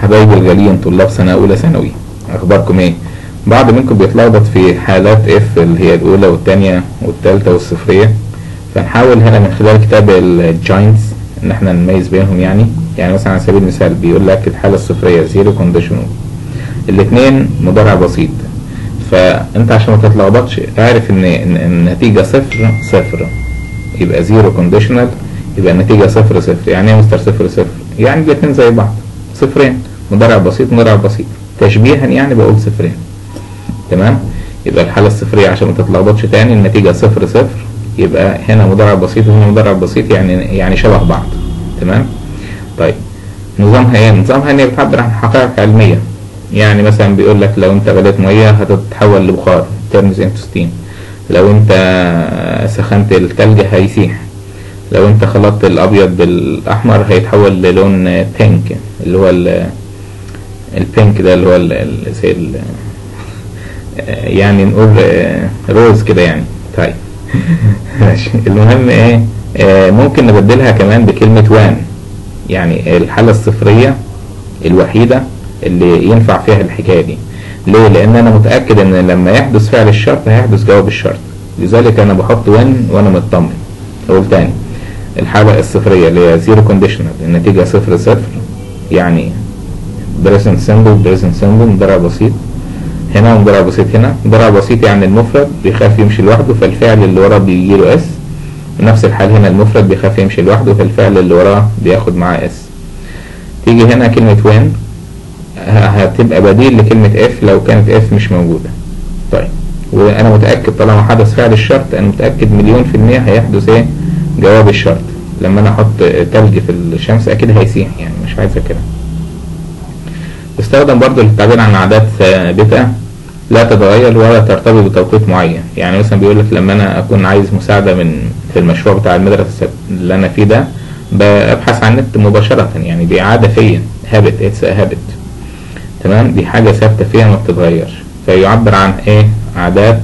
حبايبي الغاليين طلاب سنة أولى ثانوي أخباركم إيه؟ بعض منكم بيتلخبط في حالات اف اللي هي الأولى والتانية والتالتة والصفرية فنحاول هنا من خلال كتاب الجاينتس إن احنا نميز بينهم يعني يعني مثلا على سبيل المثال بيقول لك الحالة الصفرية زيرو كونديشنال الاتنين مضارع بسيط فأنت عشان ما تتلخبطش اعرف إن إن النتيجة صفر صفر يبقى زيرو كونديشنال يبقى النتيجة صفر صفر يعني ايه مستر صفر صفر يعني الاتنين زي بعض صفرين مضارع بسيط مضارع بسيط تشبيها يعني بقول صفرين تمام يبقى الحالة الصفرية عشان ما تتلخبطش تاني النتيجة صفر صفر يبقى هنا مضارع بسيط وهنا مضارع بسيط يعني يعني شبه بعض تمام طيب نظامها ايه نظامها ان هي بتعبر عن حقائق علمية يعني مثلا بيقول لك لو انت غليت مية هتتحول لبخار turns into steam لو انت سخنت التلج هيسيح لو انت خلطت الابيض بالاحمر هيتحول للون بينك اللي هو البينك ده اللي هو زي ال يعني نقول روز كده يعني طيب ماشي المهم ايه اه ممكن نبدلها كمان بكلمة وان يعني الحالة الصفرية الوحيدة اللي ينفع فيها الحكاية دي ليه لان انا متأكد ان لما يحدث فعل الشرط هيحدث جواب الشرط لذلك انا بحط وان وانا مطمن اقول تاني الحالة الصفرية اللي هي زيرو كونديشنال النتيجة صفر صفر يعني بريزنت سيمبل بريزنت سيمبل مضارع بسيط هنا مضارع بسيط هنا مضارع بسيط يعني المفرد بيخاف يمشي لوحده فالفعل اللي وراه بيجي له اس نفس الحال هنا المفرد بيخاف يمشي لوحده فالفعل اللي وراه بياخد معاه اس تيجي هنا كلمة وين هتبقى بديل لكلمة اف لو كانت اف مش موجودة طيب وانا متأكد طالما حدث فعل الشرط انا متأكد مليون في المية هيحدث ايه جواب الشرط لما انا احط تلج في الشمس اكيد هيسيح يعني مش عايزة كده استخدم برضو للتعبير عن عادات ثابتة لا تتغير ولا ترتبط بتوقيت معين يعني مثلا بيقول لك لما انا اكون عايز مساعدة من في المشروع بتاع المدرسة اللي انا فيه ده ببحث عن النت مباشرة يعني دي عادة فيا هابت اتس هابت تمام دي حاجة ثابتة فيها ما بتتغيرش فيعبر عن ايه عادات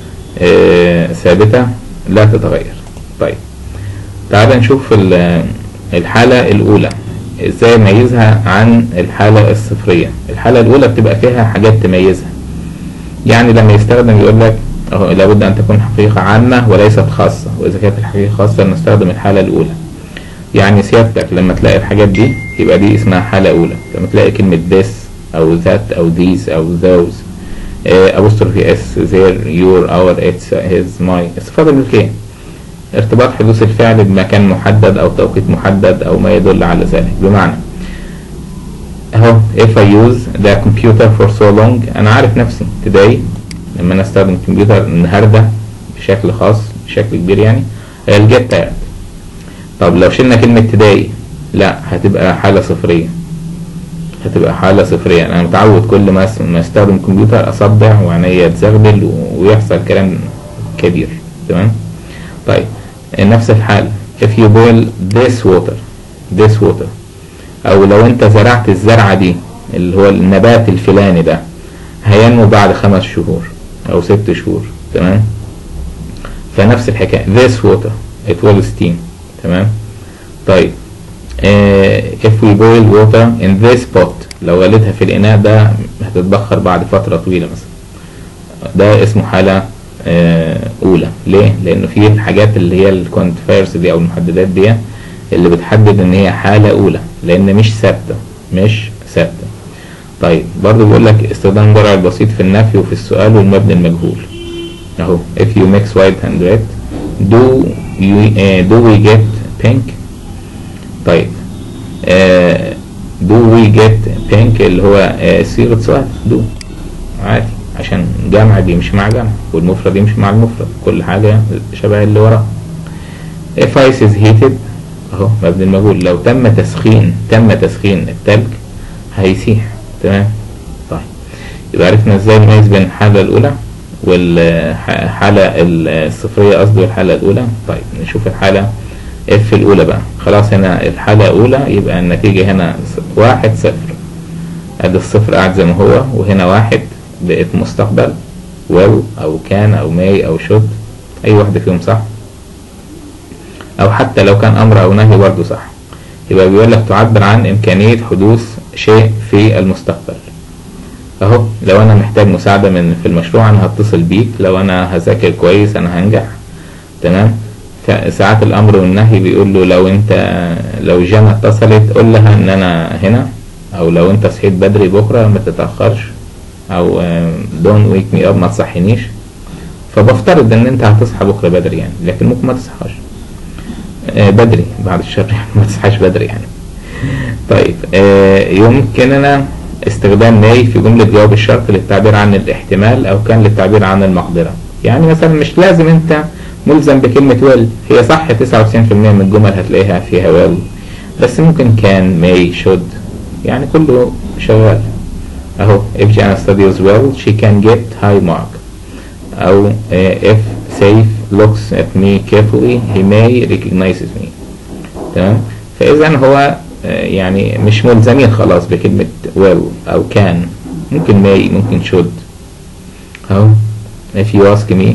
اه ثابتة لا تتغير طيب تعال نشوف الحالة الأولى ازاي نميزها عن الحالة الصفرية الحالة الأولى بتبقى فيها حاجات تميزها يعني لما يستخدم يقول لك أهو لابد أن تكون حقيقة عامة وليست خاصة وإذا كانت الحقيقة خاصة نستخدم الحالة الأولى يعني سيادتك لما تلاقي الحاجات دي يبقى دي اسمها حالة أولى لما تلاقي كلمة this أو that أو these أو those apostrophe s their your our its his my الصفات الملكية ارتباط حدوث الفعل بمكان محدد او توقيت محدد او ما يدل على ذلك بمعنى اهو if I use the computer for so long انا عارف نفسي today لما انا استخدم الكمبيوتر النهارده بشكل خاص بشكل كبير يعني I'll get tired طب لو شلنا كلمة today لا هتبقى حالة صفرية هتبقى حالة صفرية انا متعود كل ما ما استخدم الكمبيوتر اصدع وعينيا تزغلل ويحصل كلام كبير تمام طيب نفس الحال if you boil this water this water او لو انت زرعت الزرعة دي اللي هو النبات الفلاني ده هينمو بعد خمس شهور او ست شهور تمام فنفس الحكاية this water it will steam تمام طيب uh, if we boil water in this pot لو غليتها في الاناء ده هتتبخر بعد فترة طويلة مثلا ده اسمه حالة اولى ليه لانه في الحاجات اللي هي الكونتفيرس دي او المحددات دي اللي بتحدد ان هي حالة اولى لان مش ثابتة مش ثابتة طيب برضو بيقول لك استخدام المضارع البسيط في النفي وفي السؤال والمبني المجهول اهو if you mix white and red do you uh, do we get pink طيب uh, do we get pink اللي هو uh, صيغة سؤال do عادي عشان جمع بيمشي مع جمع والمفرد يمشي مع المفرد كل حاجة شبه اللي وراه if ice is heated اهو مبني المجهول لو تم تسخين تم تسخين التلج هيسيح تمام طيب يبقى عرفنا ازاي نميز بين الحالة الأولى والحالة الصفرية قصدي والحالة الأولى طيب نشوف الحالة اف الأولى بقى خلاص هنا الحالة الأولى يبقى النتيجة هنا واحد صفر ادي الصفر قاعد زي ما هو وهنا واحد بقت مستقبل will أو كان أو may أو should أي واحدة فيهم صح أو حتى لو كان أمر أو نهي برضه صح يبقى بيقول لك تعبر عن إمكانية حدوث شيء في المستقبل اهو لو انا محتاج مساعدة من في المشروع انا هتصل بيك لو انا هذاكر كويس انا هنجح تمام فساعات الامر والنهي بيقول له لو انت لو جانا اتصلت قول لها ان انا هنا او لو انت صحيت بدري بكرة ما تتأخرش او دون ويك مي اب ما تصحينيش فبفترض ان انت هتصحى بكرة بدري يعني لكن ممكن ما تصحاش آه، بدري بعد الشر ما تصحاش بدري يعني طيب آه، يمكننا استخدام ماي في جملة جواب الشرط للتعبير عن الاحتمال أو كان للتعبير عن المقدرة يعني مثلا مش لازم أنت ملزم بكلمة will هي صح 99% من الجمل هتلاقيها فيها will بس ممكن كان may should يعني كله شغال أهو if Jana studies well she can get high mark أو آه، if Saif looks at me carefully he may recognizes me تمام فإذا هو آه، يعني مش ملزمين خلاص بكلمة will أو can ممكن may ممكن should أهو if you ask me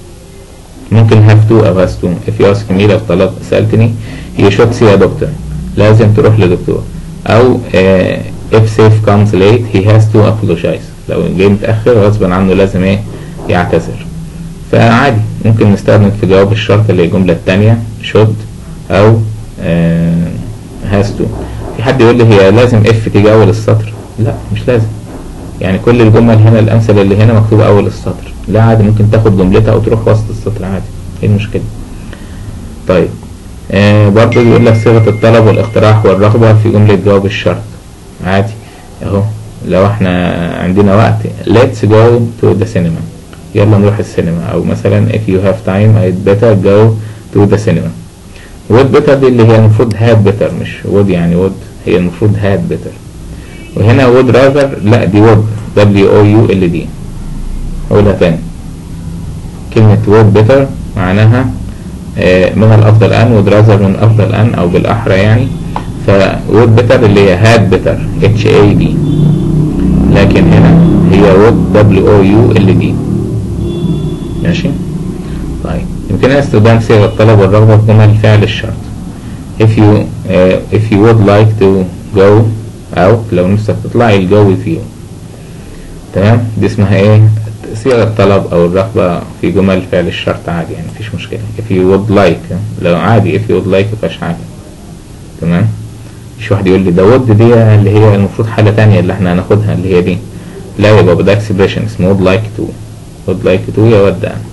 ممكن have to أو has to if you ask me لو طلب سألتني you should see a doctor لازم تروح لدكتور أو آه، if safe comes late he has to apologize لو جاي متأخر غصبا عنه لازم ايه يعتذر فعادي ممكن نستخدم في جواب الشرط اللي هي الجملة التانية should أو آه، has to في حد يقول لي هي لازم if تيجي أول السطر لا مش لازم يعني كل الجمل هنا الأمثلة اللي هنا مكتوبة أول السطر لا عادي ممكن تاخد جملتها أو تروح وسط السطر عادي ايه المشكلة طيب آه برضه بيقول لك صيغة الطلب والاقتراح والرغبة في جملة جواب الشرط عادي اهو لو احنا عندنا وقت let's go to the cinema يلا نروح السينما او مثلا if you have time I'd better go to the cinema would better دي اللي هي المفروض had better مش would يعني would هي المفروض had better وهنا would rather لا دي would W O U L D اقولها تاني كلمة would better معناها آه، من الافضل ان would rather من افضل ان او بالاحرى يعني ف would better اللي هي had better H A D لكن هنا هي would W O U L D ماشي طيب يمكننا استخدام صيغة الطلب والرغبة في جمل فعل الشرط if you uh, if you would like to go out لو نفسك تطلع you'll go with you تمام دي اسمها ايه صيغة الطلب او الرغبة في جمل فعل الشرط عادي يعني مفيش مشكلة if you would like لو عادي if you would like مفيهاش حاجة تمام مش واحد يقول لي ده would دي اللي هي المفروض حالة تانية اللي احنا هناخدها اللي هي دي لا يبقى ده expression اسمه would like to would like to يود أن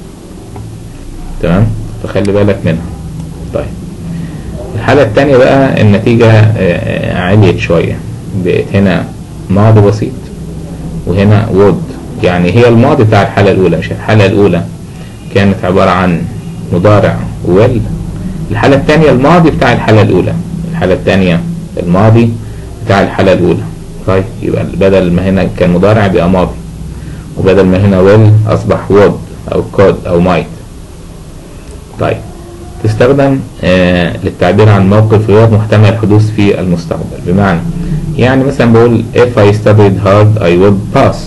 تمام فخلي بالك منها طيب الحالة التانية بقى النتيجة آه، آه، عليت شوية بقت هنا ماضي بسيط وهنا would يعني هي الماضي بتاع الحالة الأولى مش الحالة الأولى كانت عبارة عن مضارع will الحالة التانية الماضي بتاع الحالة الأولى الحالة التانية الماضي بتاع الحالة الأولى طيب يبقى بدل ما هنا كان مضارع بقى ماضي وبدل ما هنا will أصبح would أو could أو might طيب تستخدم آه للتعبير عن موقف غير محتمل الحدوث في المستقبل بمعنى يعني مثلا بقول if I studied hard I would pass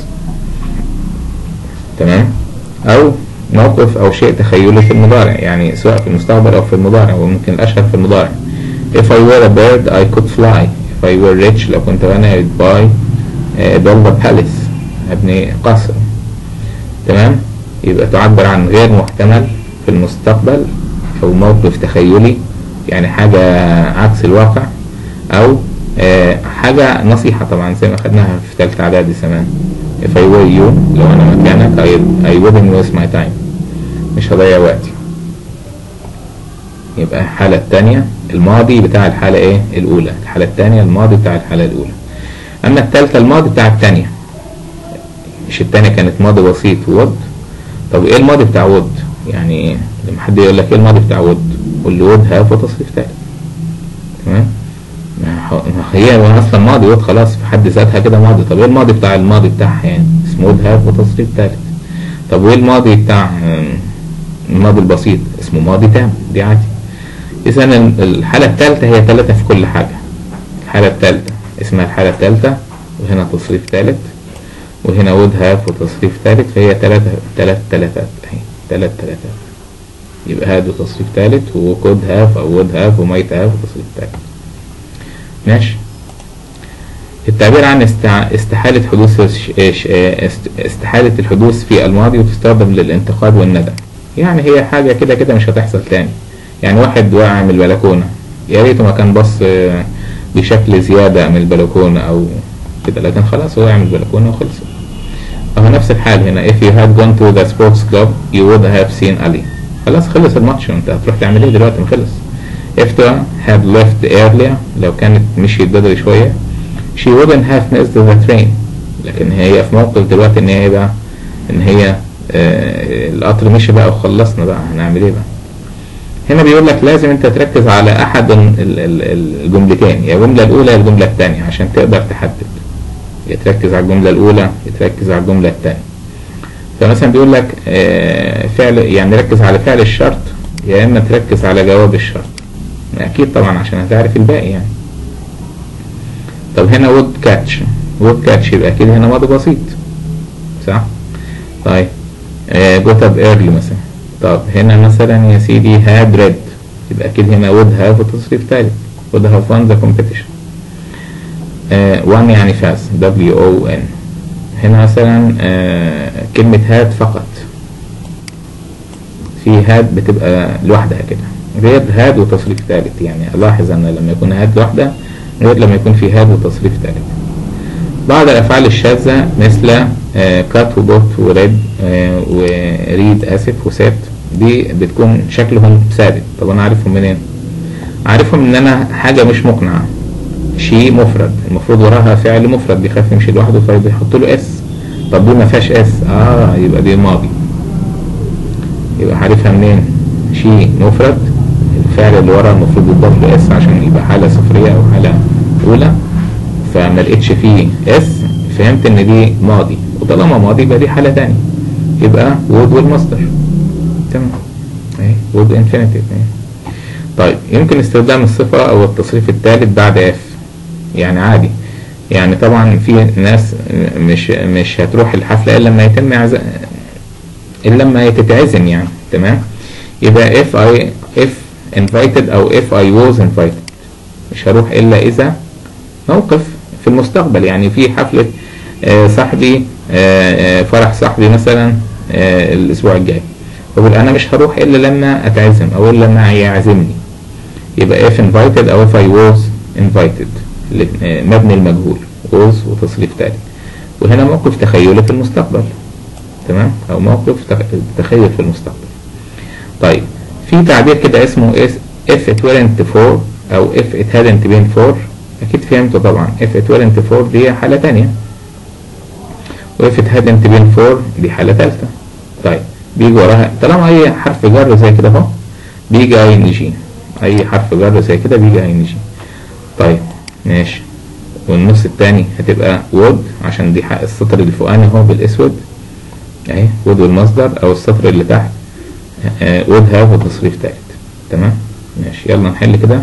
تمام أو موقف أو شيء تخيلي في المضارع يعني سواء في المستقبل أو في المضارع وممكن الأشهر في المضارع if I were a bird I could fly if I were rich لو كنت غني I'd buy uh, build a palace أبني قصر تمام يبقى تعبر عن غير محتمل في المستقبل أو موقف تخيلي يعني حاجة عكس الواقع أو آه، حاجة نصيحة طبعا زي ما خدناها في تالتة إعدادي زمان if I were you لو أنا مكانك I, I wouldn't waste my time مش هضيع وقتي يبقى الحالة التانية الماضي بتاع الحالة ايه الأولى الحالة التانية الماضي بتاع الحالة الأولى أما التالتة الماضي بتاع التانية مش التانية كانت ماضي بسيط وود طب ايه الماضي بتاع وود يعني لما حد يقول لك ايه الماضي بتاع وود قول له وود هاف وتصريف تالت تمام ما هو- ما هي اصلا ماضي وود خلاص في حد ذاتها كده ماضي طب ايه الماضي بتاع الماضي بتاعها يعني اسمه وود هاف وتصريف تالت طب وايه الماضي بتاع آم، الماضي البسيط اسمه ماضي تام دي عادي اذا الحالة الثالثة هي ثلاثة في كل حاجة الحالة الثالثة اسمها الحالة الثالثة وهنا تصريف ثالث وهنا وود هاف وتصريف ثالث فهي ثلاثة ثلاث ثلاثات اهي ثلاث ثلاثات يبقى هادو تصريف ثالث وكود هاف او وود هاف ومايت هاف وتصريف ثالث ماشي التعبير عن استع- استحالة حدوث الش- ش- است- استحالة الحدوث في الماضي وتستخدم للانتقاد والندم يعني هي حاجة كده كده مش هتحصل تاني يعني واحد وقع من البلكونة يا ريته ما كان بص آه، بشكل زيادة من البلكونة أو كده لكن خلاص هو وقع من البلكونة وخلص أهو نفس الحال هنا if you had gone to the sports club you would have seen Ali خلاص خلص الماتش انت هتروح تعمل ايه دلوقتي ما خلص if Tua had left earlier لو كانت مشيت بدري شوية she wouldn't have missed the train لكن هي في موقف دلوقتي ان هي بقى ان هي آه القطر مشي بقى وخلصنا بقى هنعمل ايه بقى هنا بيقول لك لازم انت تركز على احد ال- ال- الجملتين يا الجملة الاولى يا الجملة الثانية عشان تقدر تحدد يا تركز على الجملة الاولى يا تركز على الجملة الثانية فمثلا بيقول لك آه، فعل يعني ركز على فعل الشرط يا اما تركز على جواب الشرط اكيد طبعا عشان هتعرف الباقي يعني طب هنا وود كاتش وود كاتش يبقى اكيد هنا ماضي بسيط صح طيب جوت اب ايرلي مثلا طب هنا مثلا يا سيدي هاد ريد يبقى اكيد هنا وود هاف وتصريف ثالث وود هاف وان ذا كومبيتيشن وان يعني فاز دبليو او ان هنا مثلا آه، كلمة هاد فقط في هاد بتبقى لوحدها كده غير هاد وتصريف ثالث يعني ألاحظ أن لما يكون هاد لوحدها غير لما يكون في هاد وتصريف ثالث بعض الأفعال الشاذة مثل كات وبوت وريد آه، وريد آسف وسات دي بتكون شكلهم ثابت طب أنا عارفهم منين؟ عارفهم إن أنا حاجة مش مقنعة شيء مفرد المفروض وراها فعل مفرد بيخاف يمشي لوحده فبيحط له اس طب دي ما فيهاش اس اه يبقى دي ماضي يبقى عارفها منين شيء مفرد الفعل اللي وراه المفروض يضاف له اس عشان يبقى حالة صفرية او حالة اولى فما لقيتش فيه اس فهمت ان دي ماضي وطالما ماضي يبقى دي حالة تانية يبقى وود والمصدر تمام اهي وود انفينيتيف اهي طيب يمكن استخدام الصفة أو التصريف الثالث بعد اف يعني عادي يعني طبعا في ناس مش مش هتروح الحفلة إلا لما يتم عز... إلا لما تتعزم يعني تمام يبقى if I if invited أو if I was invited مش هروح إلا إذا موقف في المستقبل يعني في حفلة آه، صاحبي آه، آه، فرح صاحبي مثلا آه، الأسبوع الجاي بقول أنا مش هروح إلا لما أتعزم أو إلا لما يعزمني يبقى if invited أو if I was invited الاتنين- آه، مبني المجهول was وتصريف تالت وهنا موقف تخيلي في المستقبل تمام أو موقف تخ- تخيل في المستقبل طيب في تعبير كده اسمه is- if it weren't for أو if it hadn't been for أكيد فهمته طبعا if it weren't for دي حالة تانية و if it hadn't been for دي حالة تالتة طيب بيجي وراها طالما أي حرف جر زي كده أهو بيجي اي ان جي أي حرف جر زي كده بيجي اي ان جي طيب ماشي والنص التاني هتبقى وود عشان دي حق السطر اللي فوقاني اهو بالاسود اهي وود والمصدر او السطر اللي تحت وود هاف وتصريف تالت تمام ماشي يلا نحل كده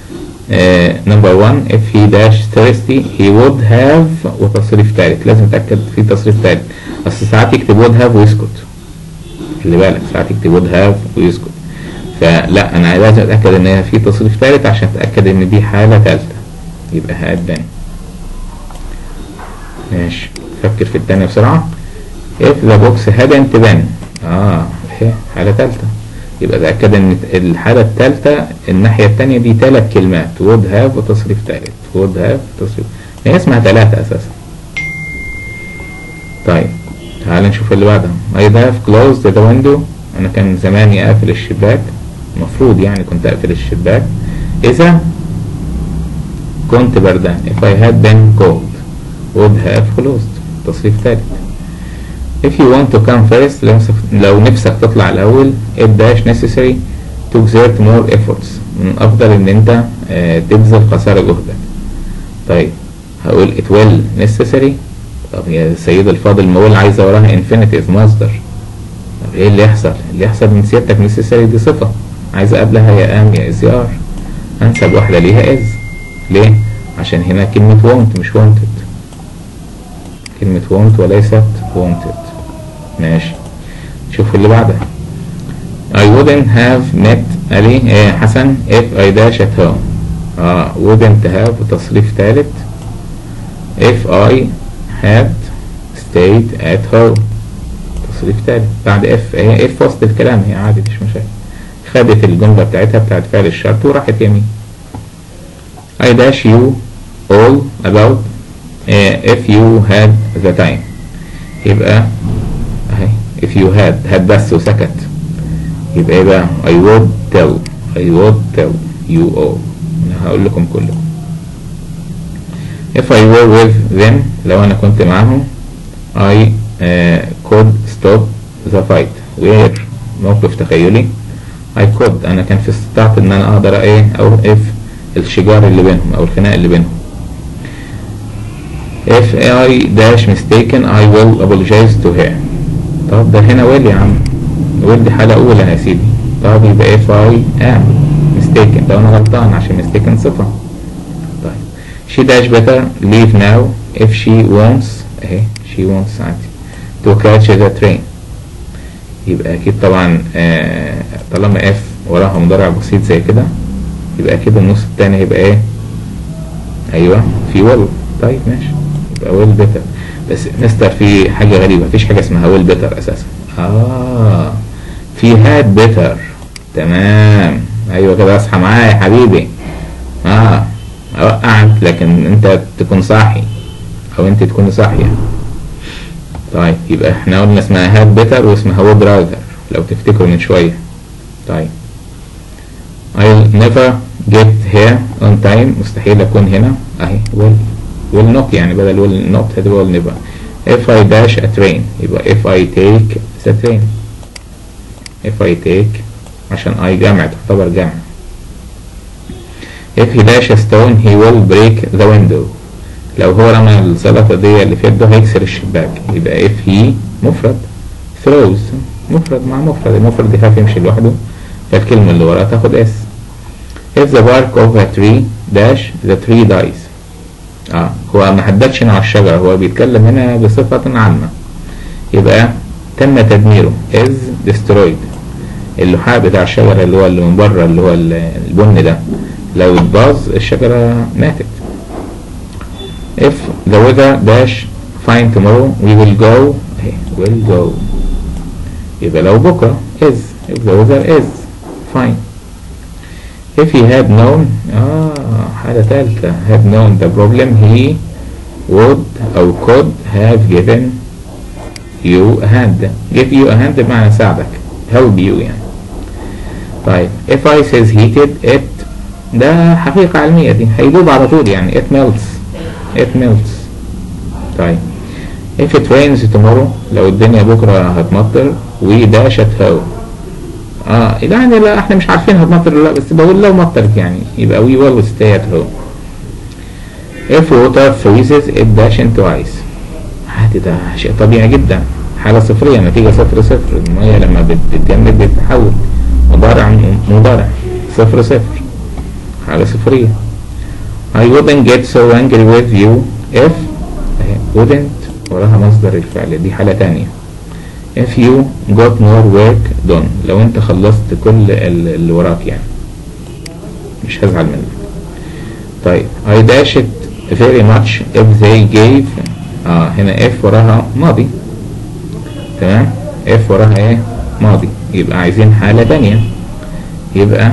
نمبر 1 if he dash thirsty he would have وتصريف تالت لازم تتأكد في تصريف تالت اصل ساعات يكتب would have ويسكت خلي بالك ساعات يكتب would have ويسكت فلا انا لازم اتاكد ان هي في تصريف ثالث عشان اتاكد ان دي حاله ثالثه يبقى هتبان ماشي فكر في الثانيه بسرعه if the box hadn't been اه اهي حاله ثالثه يبقى اتاكد ان الحاله الثالثه الناحيه الثانيه دي ثلاث كلمات would have وتصريف ثالث would have تصريف هي اسمها ثلاثه اساسا طيب تعال نشوف اللي بعدها I have closed the window انا كان زماني اقفل الشباك المفروض يعني كنت اقفل الشباك اذا كنت بردان if I had been cold would have closed تصريف ثالث if you want to come first لو نفسك, لو نفسك تطلع الاول it dash necessary to exert more efforts من افضل ان انت آه تبذل قصارى جهدك طيب هقول it will necessary طب يا سيد الفاضل ما اقول عايزه وراها infinitive مصدر طب ايه اللي يحصل اللي يحصل من سيادتك necessary دي صفة عايزة قبلها يا ام يا از ار انسب واحدة ليها از ليه عشان هنا كلمة want مش wanted كلمة want وليست wanted ماشي شوف اللي بعدها I wouldn't have met علي eh, حسن if I dash at home اه wouldn't have تصريف ثالث if I had stayed at home تصريف تالت بعد اف هي اف وسط الكلام هي عادي مش مشاكل خدت الجملة بتاعتها بتاعت فعل الشرط وراحت يمين I dash you all about uh, if you had the time يبقى اهي if you had had بس وسكت يبقى ايه بقى I would tell I would tell you all انا هقول لكم كلكم if I were with them لو انا كنت معاهم I uh, could stop the fight where موقف تخيلي I could انا كان في استطاعت ان انا اقدر ايه اوقف الشجار اللي بينهم او الخناق اللي بينهم if I dash mistaken I will apologize to her طب ده هنا will يا عم will دي حالة أولى يا سيدي طب يبقى if I am mistaken ده أنا غلطان عشان mistaken صفة طيب she dash better leave now if she wants اهي she wants عادي to catch the train يبقى أكيد طبعا آه طالما if وراها مضارع بسيط زي كده يبقى أكيد النص التاني هيبقى إيه أيوه في will طيب ماشي يبقى will better بس مستر في حاجة غريبة مفيش حاجة اسمها will better أساسا آه في had better تمام أيوه كده اصحى معايا يا حبيبي آه أوقعك لكن أنت تكون صاحي أو أنت تكون صاحية طيب يبقى احنا قلنا اسمها had better واسمها would rather لو تفتكروا من شوية طيب I'll never get here on time مستحيل أكون هنا أهي will will not يعني بدل will not هتبقى will never if I dash a train يبقى if I take the train if I take عشان I جمع تعتبر جمع if he dash a stone he will break the window لو هو رمى الزلطة دي اللي في يده هيكسر الشباك يبقى if he مفرد throws مفرد مع مفرد المفرد يخاف يمشي لوحده فالكلمة اللي وراها تاخد اس if the bark of a tree dash the tree dies اه هو ما حددش هنا على الشجرة هو بيتكلم هنا بصفة عامة يبقى تم تدميره is destroyed اللحاء بتاع الشجرة اللي هو اللي من بره اللي هو البن ده لو اتباظ الشجرة ماتت if the weather dash fine tomorrow we will go will go يبقى لو بكرة is if the weather is fine if he had known آه حالة ثالثة had known the problem he would أو could have given you a hand give you a hand بمعنى ساعدك help you يعني طيب if I says heated it ده حقيقة علمية دي هيدوب على طول يعني it melts it melts طيب if it rains tomorrow لو الدنيا بكرة هتمطر we dash at home اه يعني لا احنا مش عارفين هتمطر ولا لا بس بقول لو مطرت يعني يبقى we will stay at home if water freezes it dash into ice عادي ده شيء طبيعي جدا حالة صفرية نتيجة صفر صفر المية لما بتتجمد بتتحول مضارع مضارع صفر صفر حالة صفرية I wouldn't get so angry with you if wouldn't وراها مصدر الفعل دي حالة تانية if you got more work done لو انت خلصت كل اللي وراك يعني مش هزعل منك طيب I dash it very much if they gave اه هنا if وراها ماضي تمام if وراها ايه ماضي يبقى عايزين حالة تانية يبقى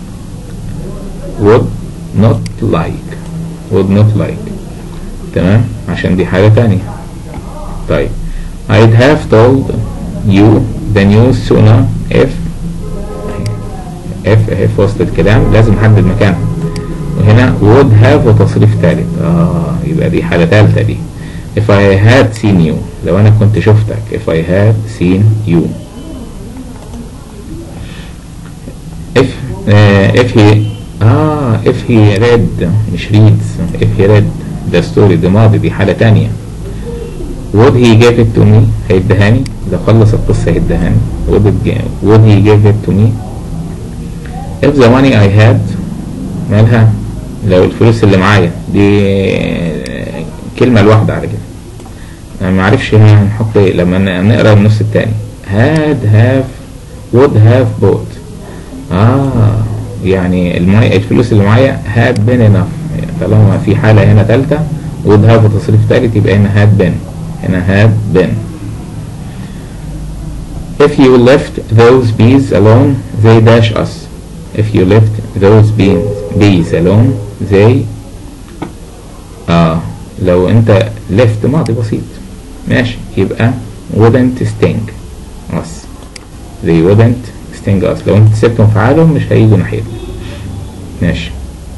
would not like would not like تمام عشان دي حاجة تانية طيب I'd have told you the news sooner if if if وسط الكلام لازم نحدد مكانها وهنا would have وتصريف ثالث اه يبقى دي حالة ثالثة دي if I had seen you لو انا كنت شفتك if I had seen you if uh, if he اه if he read مش reads if he read the story دي ماضي دي حالة تانية would he give it to me هيدهاني لو خلص القصة هيدهاني would, it, would he give it to me if the money I had مالها لو الفلوس اللي معايا دي كلمة الواحدة على كده أنا ما عارفش هنا هنحط ايه لما نقرا النص التاني had have would have bought اه يعني المي... الفلوس اللي معايا had been enough طالما في حالة هنا تالتة would have تصريف تالت يبقى هنا had been هنا had been if you left those bees alone they dash us if you left those bees bees alone they اه لو انت left ماضي بسيط ماشي يبقى wouldn't sting us they wouldn't sting us لو انت سبتهم في حالهم مش هيجوا ناحيتنا ماشي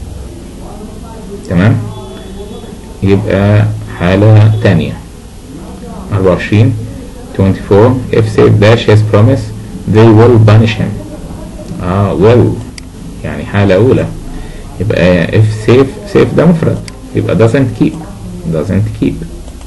تمام يبقى حالة تانية 24 24 if save dash his promise they will punish him اه will يعني حالة أولى يبقى if save save ده مفرد يبقى doesn't keep doesn't keep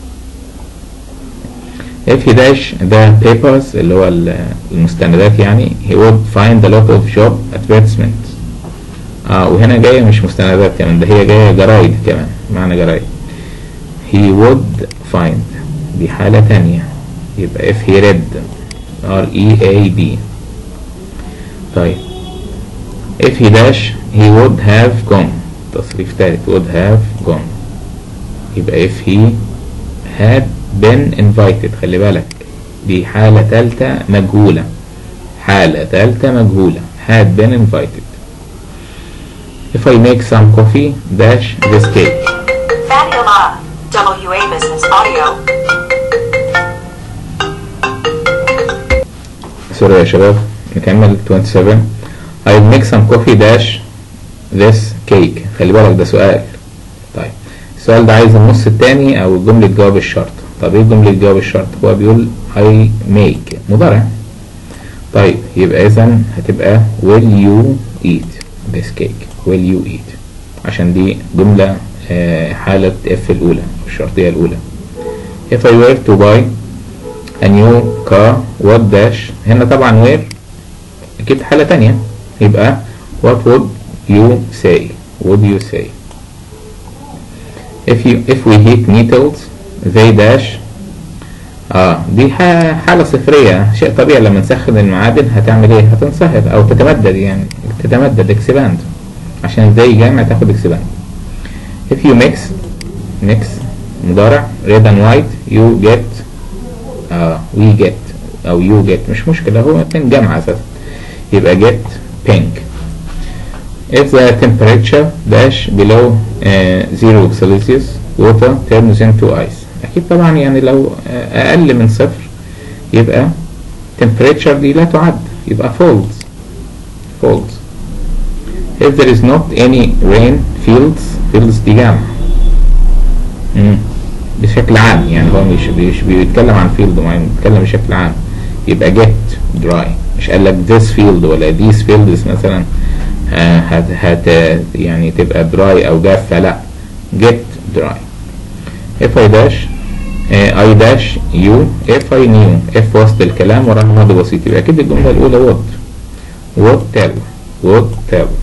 if he dash the papers اللي هو المستندات يعني he would find a lot of job advertisements اه وهنا جاية مش مستندات كمان ده هي جاية جرايد كمان معنى جرايد he would find دي حالة تانية يبقى if he read R E A D طيب if he dash he would have gone تصريف تالت would have gone يبقى if he had been invited خلي بالك دي حالة تالتة مجهولة حالة تالتة مجهولة had been invited if I make some coffee dash this cake Fabiola. WA Business Audio. سوري يا شباب نكمل 27 I'll make some coffee dash this cake خلي بالك ده سؤال طيب السؤال ده عايز النص التاني او جملة جواب الشرط طب ايه جملة جواب الشرط هو بيقول I make مضارع طيب يبقى اذا هتبقى will you eat this cake will you eat عشان دي جملة آه، حالة اف الأولى الشرطية الأولى if I were to buy a new car what dash هنا طبعا where أكيد حالة تانية يبقى what would you say would you say if you if we heat metals they dash اه دي ح- حالة صفرية شيء طبيعي لما نسخن المعادن هتعمل ايه هتنصهر او تتمدد يعني تتمدد اكسباند عشان زي جامع تاخد اكسباند if you mix mix مضارع red and white you get آه we get او you get مش مشكلة هو اتنين جمع اساسا يبقى get pink if the temperature dash below uh, zero Celsius water turns into ice اكيد طبعا يعني لو آه، اقل من صفر يبقى temperature دي لا تعد يبقى falls falls if there is not any rain fields fields دي جمع مم. بشكل عام يعني هو مش مش بيتكلم عن فيلد معين بيتكلم بشكل عام يبقى get dry مش قال لك this field ولا these fields مثلا آه، هت هت يعني تبقى dry او جافة لا get dry if I dash آه، I dash you if I knew if وسط الكلام وراها ماضي بسيط يبقى اكيد الجملة الأولى would would tell would tell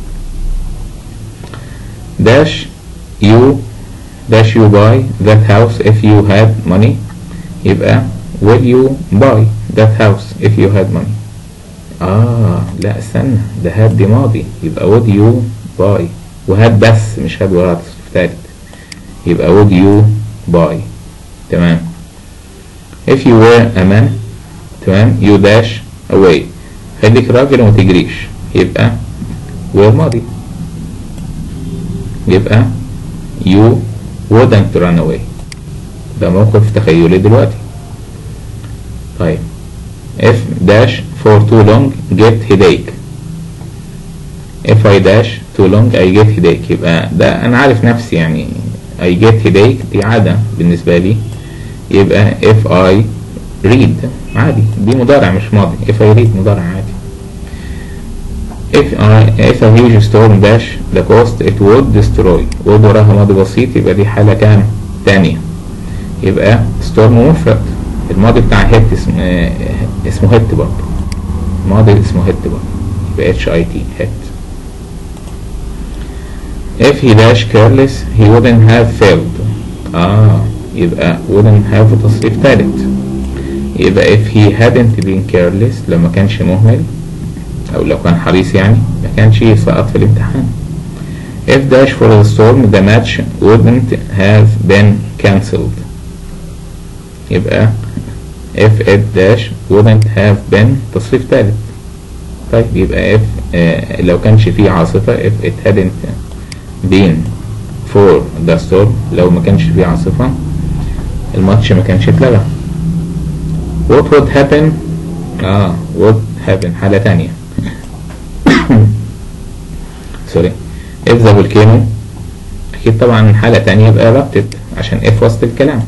dash you dash you buy that house if you had money يبقى will you buy that house if you had money اه لا استنى ده had دي ماضي يبقى would you buy وهاد بس مش هاد وراها تصريف تالت يبقى would you buy تمام if you were a man تمام you dash away خليك راجل وما تجريش يبقى were ماضي يبقى you wouldn't run away ده موقف تخيلي دلوقتي طيب if dash for too long get headache if I dash too long I get headache يبقى ده أنا عارف نفسي يعني I get headache دي عادة بالنسبة لي يبقى if I read عادي دي مضارع مش ماضي if I read مضارع عادي if I if a huge storm dash the coast it would destroy would وراها ماضي بسيط يبقى دي حالة كام تانية يبقى storm مفرد الماضي بتاع هيت اسمه آه، اسمه هيت برضه الماضي اسمه هيت برضه يبقى اتش اي تي هيت if he dash careless he wouldn't have failed اه يبقى wouldn't have تصريف تالت يبقى if he hadn't been careless لما كانش مهمل او لو كان حريص يعني ما كانش يسقط في الامتحان if dash for the storm the match wouldn't have been cancelled يبقى if it dash wouldn't have been تصريف ثالث طيب يبقى if آه لو كانش فيه عاصفة if it hadn't been for the storm لو ما كانش فيه عاصفة الماتش ما كانش اتلغى what would happen اه would happen حالة تانية سوري if the volcano اكيد طبعا حالة تانية يبقى erupted عشان if وسط الكلام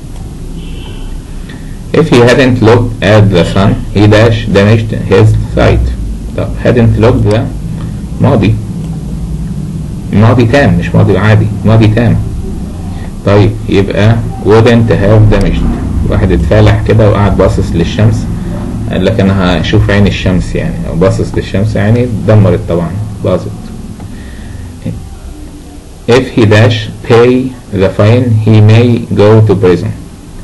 if he hadn't looked at the sun he dash damaged his sight طب hadn't looked ده ماضي ماضي تام مش ماضي عادي ماضي تام طيب يبقى wouldn't have damaged واحد اتفالح كده وقعد باصص للشمس قال لك انا هشوف عين الشمس يعني او باصص للشمس يعني اتدمرت طبعا باظت if he dash pay the fine he may go to prison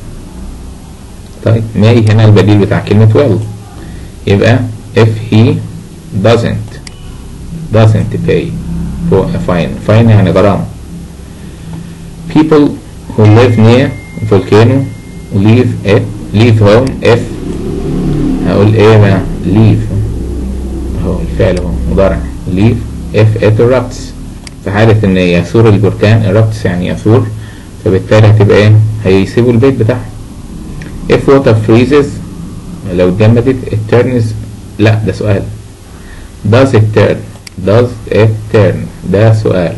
طيب may هنا البديل بتاع كلمة will يبقى if he doesn't doesn't pay for a fine fine يعني غرامة people who live near volcano leave it leave home if هقول ايه بقى leave اهو الفعل اهو مضارع leave if it erupts في حالة ان يثور البركان erupts يعني يثور فبالتالي هتبقى ايه هيسيبوا البيت بتاعهم if water freezes لو اتجمدت it turns لا ده سؤال does it turn does it turn ده سؤال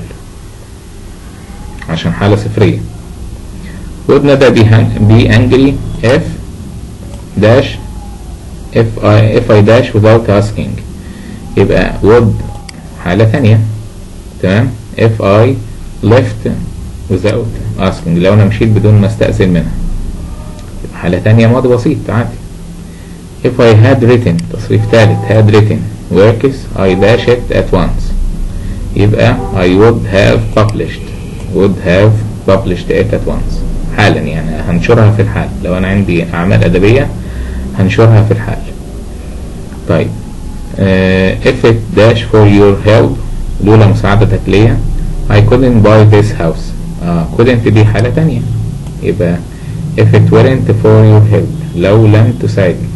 عشان حالة صفرية would never be, be angry if dash if I if I dash without asking يبقى would حالة تانية تمام if I left without asking لو أنا مشيت بدون ما استأذن منها يبقى حالة تانية ماضي بسيط عادي if I had written تصريف ثالث had written works I dash it at once يبقى I would have published would have published it at once حالا يعني هنشرها في الحال لو أنا عندي أعمال أدبية هنشرها في الحال طيب uh, if it dash for your help لولا مساعدتك ليا I couldn't buy this house آه couldn't دي حالة تانية يبقى if it weren't for your help لو لم تساعدني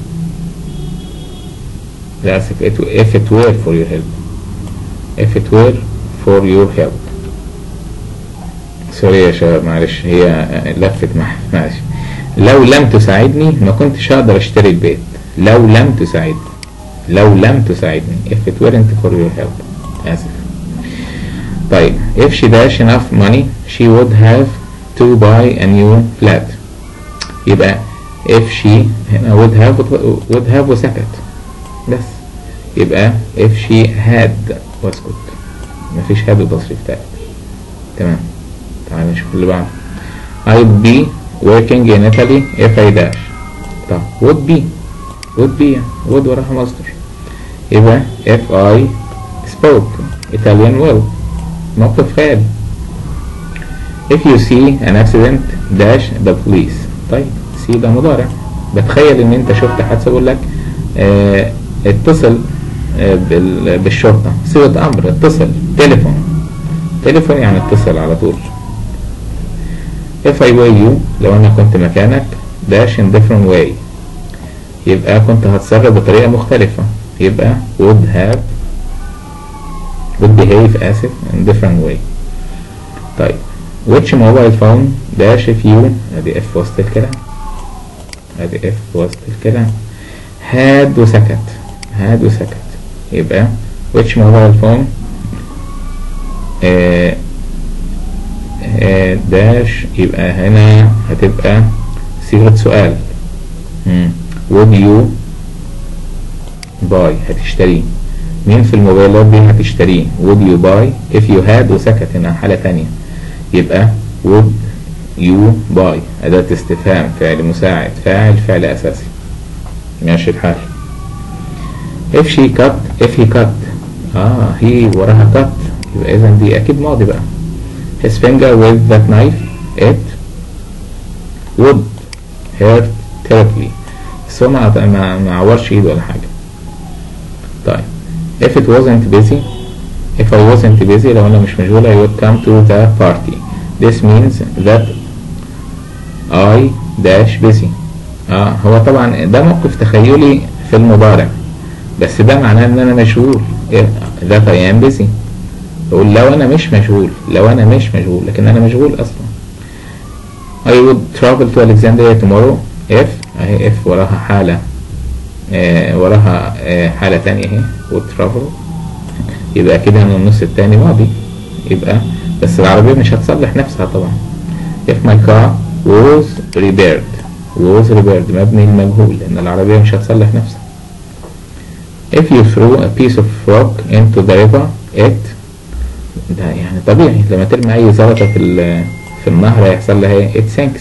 لا آسف it, if it were for your help if it were for your help سوري يا شباب معلش هي لفت معي معلش لو لم تساعدني ما كنتش هقدر اشتري البيت لو لم تساعدني لو لم تساعدني if it weren't for your help آسف طيب if she dash enough money she would have to buy a new flat يبقى if she هنا would have would have وسكت بس يبقى if she had واسكت مفيش had وتصريف تالت تمام تعال نشوف اللي بعده I'd be working in Italy if I dash طب would be would be would وراها مصدر يبقى if I spoke Italian well موقف خيالي if you see an accident dash the police طيب see ده مضارع بتخيل ان انت شفت حادثه بقول لك اه اتصل اه بالشرطه صيغه امر اتصل تليفون تليفون يعني اتصل على طول if I were you لو انا كنت مكانك dash in different way يبقى كنت هتصرف بطريقه مختلفه يبقى would have would behave اسف in different way طيب which mobile phone dash if you ادي اف وسط الكلام ادي اف وسط الكلام had وسكت had وسكت يبقى which mobile phone آه آه داش يبقى هنا هتبقى صيغة سؤال مم. would you buy هتشتريه مين في الموبايلات دي هتشتريه would you buy if you had وسكت هنا حالة تانية يبقى would you buy أداة استفهام فعل مساعد فاعل فعل أساسي ماشي الحال if she cut if he cut اه هي وراها cut يبقى إذا دي أكيد ماضي بقى his finger with that knife it would hurt terribly بس هو ما ما ما عورش ايده ولا حاجة طيب if it wasn't busy if I wasn't busy لو أنا مش مشغول I would come to the party this means that I dash busy اه هو طبعا ده موقف تخيلي في المضارع بس ده معناه ان انا مشغول إيه؟ that I am busy بقول لو انا مش مشغول لو انا مش مشغول لكن انا مشغول اصلا I would travel to Alexandria tomorrow if اهي if وراها حالة آه وراها آه حالة تانية اهي would travel يبقى كده ان النص التاني ماضي يبقى بس العربية مش هتصلح نفسها طبعا if my car was repaired was repaired مبني المجهول لان العربية مش هتصلح نفسها if you throw a piece of rock into the river it ده يعني طبيعي لما ترمي اي زلطة في ال- في النهر هيحصل لها ايه it sinks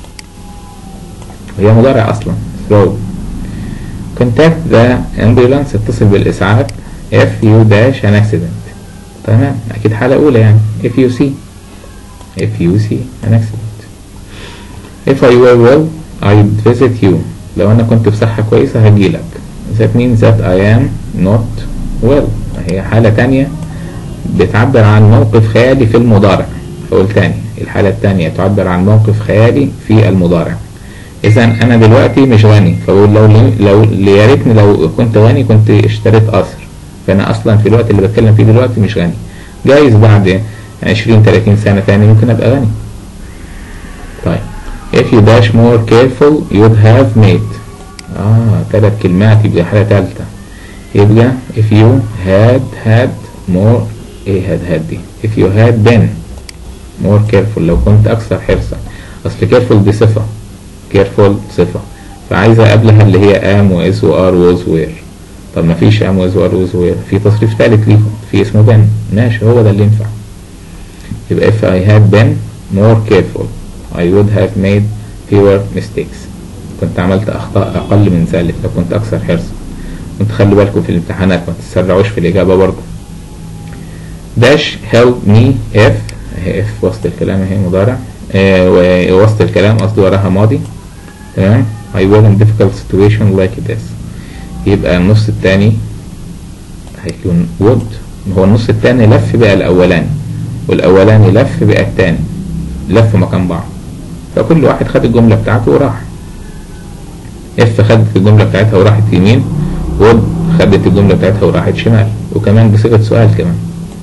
وهي مضارع اصلا throw contact the ambulance اتصل بالاسعاف if you dash an accident تمام اكيد حالة اولى يعني if you see if you see an accident if I were well I'd visit you لو انا كنت بصحة كويسة هجيلك that means that I am not well هي حالة تانية بتعبر عن موقف خيالي في المضارع أقول تاني الحالة التانية تعبر عن موقف خيالي في المضارع إذا أنا دلوقتي مش غني فبقول لو لو يا ريتني لو كنت غني كنت اشتريت قصر فأنا أصلا في الوقت اللي بتكلم فيه دلوقتي مش غني جايز بعد 20 30 سنة تاني ممكن أبقى غني طيب if you dash more careful you'd have made آه ثلاث كلمات يبقى حالة تالتة يبقى if you had had more ايه had had دي if you had been more careful لو كنت أكثر حرصا أصل careful دي صفة careful صفة فعايزة قبلها اللي هي am و is و are was were طب ما فيش am و is و are was were في تصريف ثالث ليهم في اسمه been ماشي هو ده اللي ينفع يبقى if I had been more careful I would have made fewer mistakes كنت عملت أخطاء أقل من ذلك لو كنت أكثر حرصا كنت خلي بالكم في الامتحانات ما تتسرعوش في الإجابة برضه dash help me if اهي if وسط الكلام اهي مضارع آه ووسط الكلام قصدي وراها ماضي تمام I will in difficult situation like this يبقى النص التاني هيكون would هو النص التاني لف بقى الأولاني والأولاني لف بقى التاني لف مكان بعض فكل واحد خد الجملة بتاعته وراح اف خدت الجملة بتاعتها وراحت يمين would خدت الجملة بتاعتها وراحت شمال وكمان بصيغة سؤال كمان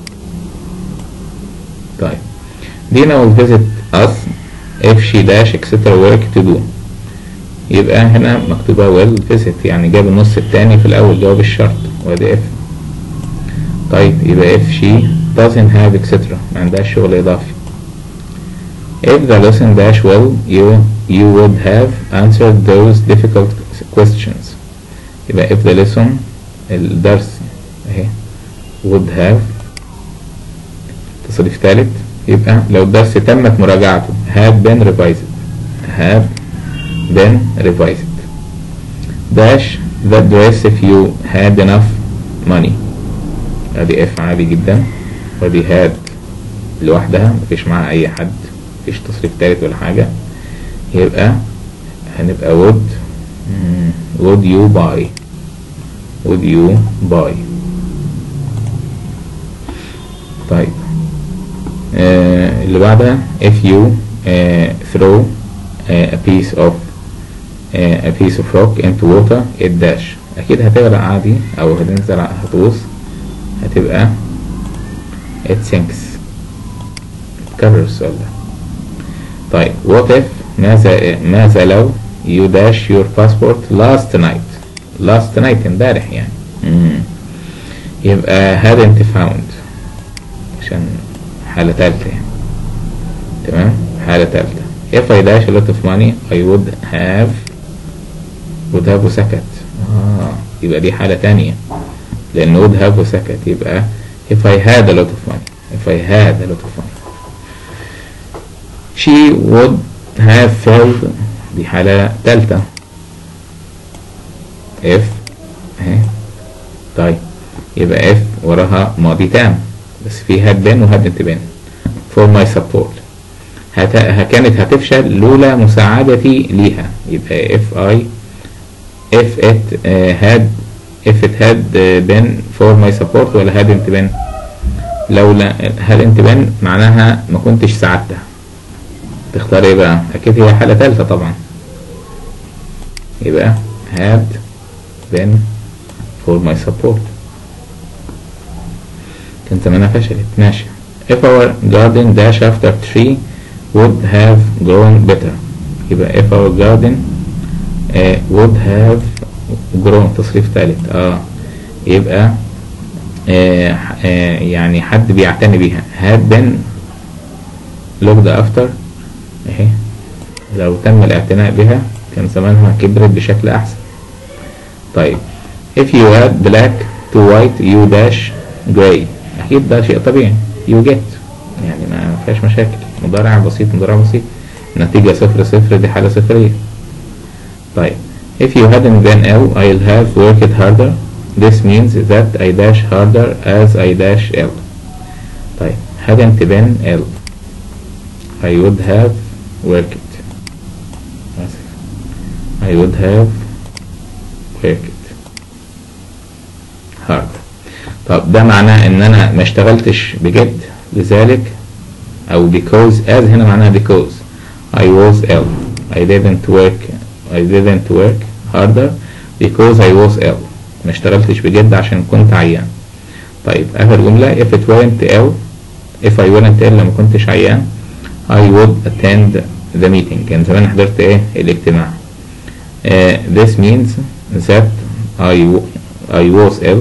طيب دينا will visit us if she dash etc work to do يبقى هنا مكتوبة will visit يعني جاب النص التاني في الأول جواب الشرط وادي if طيب يبقى if she doesn't have etc ما عندهاش شغل إضافي if the lesson dash well you you would have answered those difficult questions يبقى if the lesson الدرس اهي would have تصريف ثالث يبقى لو الدرس تمت مراجعته have been revised have been revised dash the dress if you had enough money ادي اف عادي جدا ودي had لوحدها مفيش معاها اي حد مفيش تصريف تالت ولا حاجة يبقى هنبقى would مم، would you buy would you buy طيب آه اللي بعدها if you uh, throw uh, a piece of uh, a piece of rock into water it dash اكيد هتغرق عادي او هتنزل هتغوص هتبقى it sinks تكرر السؤال ده طيب what if ماذا ماذا لو you dash your passport last night last night امبارح يعني مم. يبقى hadn't found عشان حالة تالتة يعني تمام حالة تالتة if I dash a lot of money I would have would have وسكت آه يبقى دي حالة تانية لأن would have وسكت يبقى if I had a lot of money if I had a lot of money she would have filled دي حالة تالتة if اهي طيب يبقى if وراها ماضي تام بس في had been و hadn't been for my support هت... كانت هتفشل لولا مساعدتي ليها يبقى if I if it uh, had if it had uh, been for my support ولا hadn't been لولا هل انت بن معناها ما كنتش ساعدتها تختار ايه بقى اكيد هي حالة ثالثة طبعا يبقى had been for my support كان زمانها فشلت ماشي if our garden dash after tree would have grown better يبقى if our garden uh, would have grown تصريف ثالث اه يبقى آه آه يعني حد بيعتني بيها had been looked after اهي لو تم الاعتناء بها كان زمانها كبرت بشكل احسن طيب if you add black to white you dash gray اكيد ده شيء طبيعي you get يعني ما فيهاش مشاكل مضارع بسيط مضارع بسيط النتيجة صفر صفر دي حالة صفرية طيب if you hadn't been ill I'll have worked harder this means that I dash harder as I dash ill طيب hadn't been ill I would have worked آسف. I would have worked hard طب ده معناه ان انا ما اشتغلتش بجد لذلك او because as هنا معناها because I was ill I didn't work I didn't work harder because I was ill ما اشتغلتش بجد عشان كنت عيان طيب اخر جملة if it weren't ill if I weren't ill لما كنتش عيان I would attend the meeting كان زمان حضرت ايه الاجتماع uh, this means that I, w- I was ill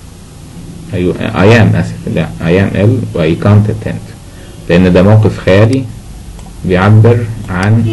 I, I am اسف لا I am ill و I can't attend لان ده موقف خيالي بيعبر عن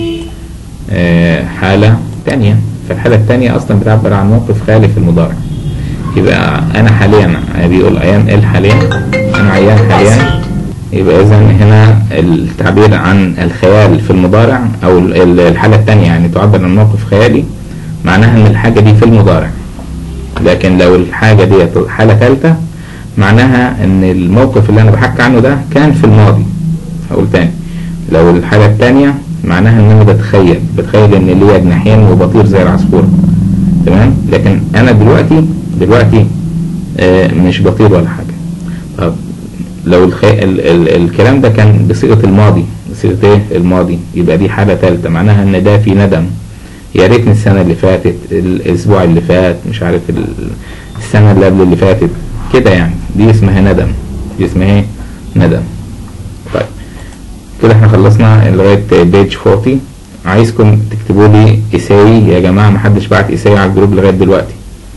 آه، حالة تانية فالحالة التانية اصلا بتعبر عن موقف خيالي في المضارع يبقى انا حاليا بيقول I am ill حاليا انا عيان حاليا يبقى اذا هنا التعبير عن الخيال في المضارع او ال- ال- الحالة التانية يعني تعبر عن موقف خيالي معناها ان الحاجة دي في المضارع لكن لو الحاجة دي حالة ثالثة معناها ان الموقف اللي انا بحكي عنه ده كان في الماضي هقول تاني لو الحالة التانية معناها ان انا بتخيل بتخيل ان ليا جناحين وبطير زي العصفورة تمام لكن انا دلوقتي دلوقتي آه مش بطير ولا حاجة طب لو الخي... ال... ال... الكلام ده كان بصيغة الماضي بصيغة ايه الماضي يبقى دي حالة ثالثة معناها ان ده في ندم يا ريتني السنة اللي فاتت الاسبوع اللي فات مش عارف ال... السنة اللي قبل اللي فاتت كده يعني دي اسمها ندم دي اسمها ايه ندم طيب كده احنا خلصنا لغاية بيج 40 عايزكم تكتبوا لي اساي يا جماعة محدش بعت اساي على الجروب لغاية دلوقتي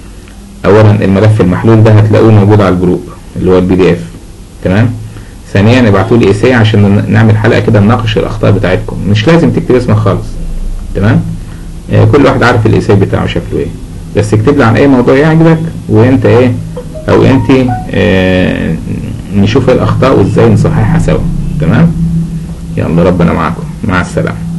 اولا الملف المحلول ده هتلاقوه موجود على الجروب اللي هو البي دي اف تمام ثانيا ابعتوا لي اساي عشان نعمل حلقة كده نناقش الاخطاء بتاعتكم مش لازم تكتب اسمك خالص تمام آه كل واحد عارف الاساي بتاعه شكله ايه بس اكتب لي عن اي موضوع يعجبك وانت ايه او انت آه نشوف الاخطاء وازاي نصححها سوا تمام يلا ربنا معاكم مع السلامه